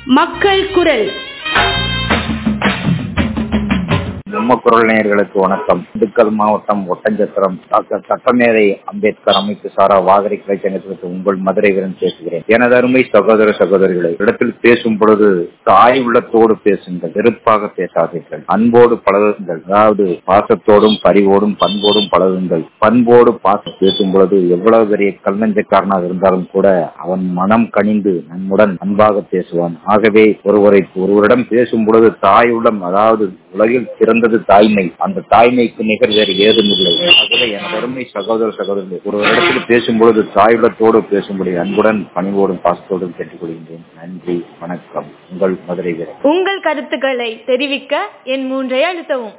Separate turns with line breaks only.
மக்கள் குரல்
நம்ம குரல் நேயர்களுக்கு வணக்கம் திண்டுக்கல் மாவட்டம் ஒட்டஞ்சத்திரம் டாக்டர் சட்டமேதை அம்பேத்கர் அமைப்பு சாரா வாகரை கிளைச்சங்கத்திற்கு உங்கள் மதுரை வீரன் பேசுகிறேன் எனது அருமை சகோதர சகோதரிகளை இடத்தில் பேசும் பொழுது தாய் உள்ளத்தோடு பேசுங்கள் வெறுப்பாக பேசாதீர்கள் அன்போடு பழகுங்கள் அதாவது பாசத்தோடும் பரிவோடும் பண்போடும் பழகுங்கள் பண்போடு பாசம் பேசும் பொழுது எவ்வளவு பெரிய கல்நஞ்சக்காரனாக இருந்தாலும் கூட அவன் மனம் கனிந்து நம்முடன் அன்பாக பேசுவான் ஆகவே ஒருவரை ஒருவரிடம் பேசும் பொழுது தாய் உள்ளம் அதாவது உலகில் சிறந்தது தாய்மை அந்த தாய்மைக்கு நிகர் வேறு ஏதும் இல்லை ஆகவே என் அருமை சகோதர சகோதரர்கள் ஒரு இடத்தில் பேசும் பொழுது தாயுள்ளத்தோடு பேசும்படி அன்புடன் பணிவோடும் பாசத்தோடும் கேட்டுக்கொள்கின்றேன் நன்றி வணக்கம் உங்கள் மதுரை வீரர்
உங்கள் கருத்துக்களை தெரிவிக்க என் மூன்றை அழுத்தவும்